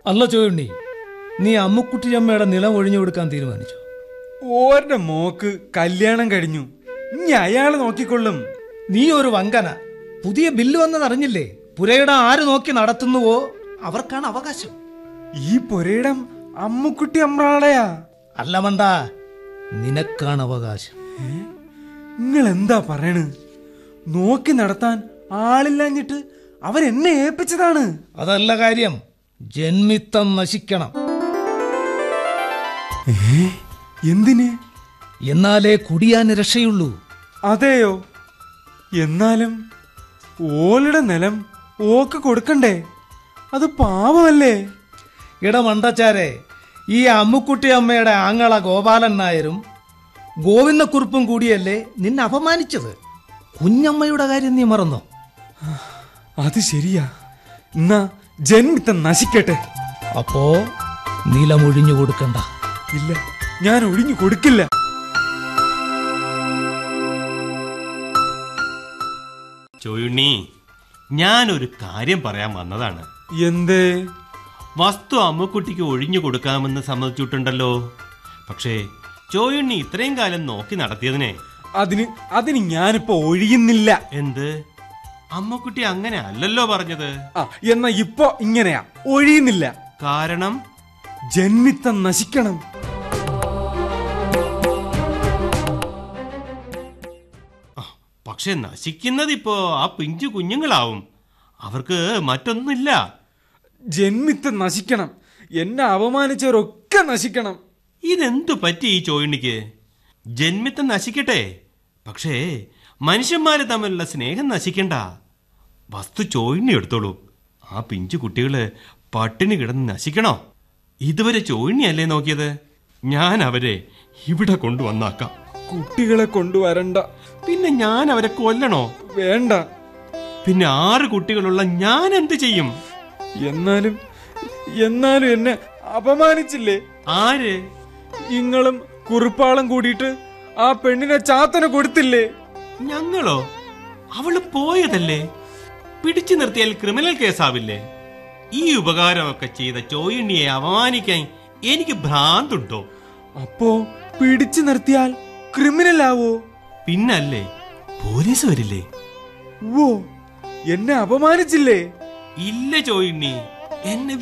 അല്ല ചോയുണ്ണി നീ അമ്മുക്കുട്ടിയമ്മയുടെ നിലം ഒഴിഞ്ഞു കൊടുക്കാൻ തീരുമാനിച്ചു ഓരുടെ മോക്ക് കല്യാണം കഴിഞ്ഞു ഇനി അയാള് നോക്കിക്കൊള്ളും നീ ഒരു വങ്കന പുതിയ ബില്ല് വന്നതറിഞ്ഞില്ലേ പുരയിടം ആര് നോക്കി നടത്തുന്നുവോ അവർക്കാണ് അവകാശം ഈ പുരയിടം അമ്മുക്കുട്ടി അമ്രാളയാ അല്ല മണ്ട നിനക്കാണ് അവകാശം നിങ്ങൾ എന്താ പറയണ് നോക്കി നടത്താൻ ആളില്ലാഞ്ഞിട്ട് അവരെന്നെ ഏൽപ്പിച്ചതാണ് അതല്ല കാര്യം ജന്മിത്തം നശിക്കണം എന്തിന് എന്നാലേ കുടിയാന് രക്ഷയുള്ളൂ അതെയോ എന്നാലും ഓളുടെ നിലം ഓക്ക് കൊടുക്കണ്ടേ അത് പാവമല്ലേ ഇട മണ്ടച്ചാരെ ഈ അമ്മുക്കുട്ടി അമ്മയുടെ ആങ്ങള ഗോപാലൻ നായരും ഗോവിന്ദക്കുറുപ്പും കൂടിയല്ലേ നിന്നെ അപമാനിച്ചത് കുഞ്ഞമ്മയുടെ കാര്യം നീ മറന്നോ അത് ശരിയാ എന്നാ ജന്മിത്തം നശിക്കട്ടെ അപ്പോ നിലമൊഴിഞ്ഞു കൊടുക്കണ്ട ഇല്ല ഞാൻ ഒഴിഞ്ഞു കൊടുക്കില്ല ചോയുണ്ണി ഞാനൊരു കാര്യം പറയാൻ വന്നതാണ് എന്തേ വസ്തു അമ്മുക്കുട്ടിക്ക് ഒഴിഞ്ഞു കൊടുക്കാമെന്ന് സമ്മതിച്ചിട്ടുണ്ടല്ലോ പക്ഷേ ചോയുണ്ണി ഇത്രയും കാലം നോക്കി നടത്തിയതിനെ അതിന് അതിന് ഞാനിപ്പോ ഒഴിയുന്നില്ല എന്ത് അമ്മുക്കുട്ടി അങ്ങനെ അല്ലല്ലോ പറഞ്ഞത് ആ എന്നാ ഇപ്പൊ ഇങ്ങനെയാ ഒഴിയുന്നില്ല കാരണം ജന്മിത്തം നശിക്കണം പക്ഷെ നശിക്കുന്നതിപ്പോ ആ പിഞ്ചു കുഞ്ഞുങ്ങളാവും അവർക്ക് മറ്റൊന്നുമില്ല ജന്മിത്തം നശിക്കണം എന്നെ അപമാനിച്ചവരൊക്കെ നശിക്കണം ഇതെന്തു പറ്റി ഈ ചോയുണ്ണിക്ക് ജന്മിത്തം നശിക്കട്ടെ പക്ഷേ മനുഷ്യന്മാര് തമ്മിലുള്ള സ്നേഹം നശിക്കണ്ട വസ്തു ചോയിണ്ണി എടുത്തോളൂ ആ പിഞ്ചു കുട്ടികള് പട്ടിണി കിടന്ന് നശിക്കണോ ഇതുവരെ ചോയിണ്ണിയല്ലേ നോക്കിയത് ഞാൻ അവരെ ഇവിടെ കൊണ്ടുവന്നാക്കാം കുട്ടികളെ കൊണ്ടുവരണ്ട പിന്നെ ഞാൻ അവരെ കൊല്ലണോ വേണ്ട പിന്നെ ആറ് കുട്ടികളുള്ള ഞാൻ എന്ത് ചെയ്യും എന്നാലും എന്നാലും എന്നെ അപമാനിച്ചില്ലേ ആര് ഇങ്ങളും കുറുപ്പാളം കൂടിയിട്ട് ആ പെണ്ണിനെ ചാത്തന കൊടുത്തില്ലേ ഞങ്ങളോ അവള് പോയതല്ലേ പിടിച്ചു നിർത്തിയാൽ ക്രിമിനൽ കേസാവില്ലേ ഈ ഉപകാരമൊക്കെ ചെയ്ത ചോയിണ്ണിയെ അപമാനിക്കാൻ എനിക്ക് ഭ്രാന്തുണ്ടോ അപ്പോ പിടിച്ചു നിർത്തിയാൽ ക്രിമിനൽ ആവോ പിന്നല്ലേ പോലീസ് വരില്ലേ ഓ എന്നെ അപമാനിച്ചില്ലേ ഇല്ല ചോയിണ്ണി എന്നെ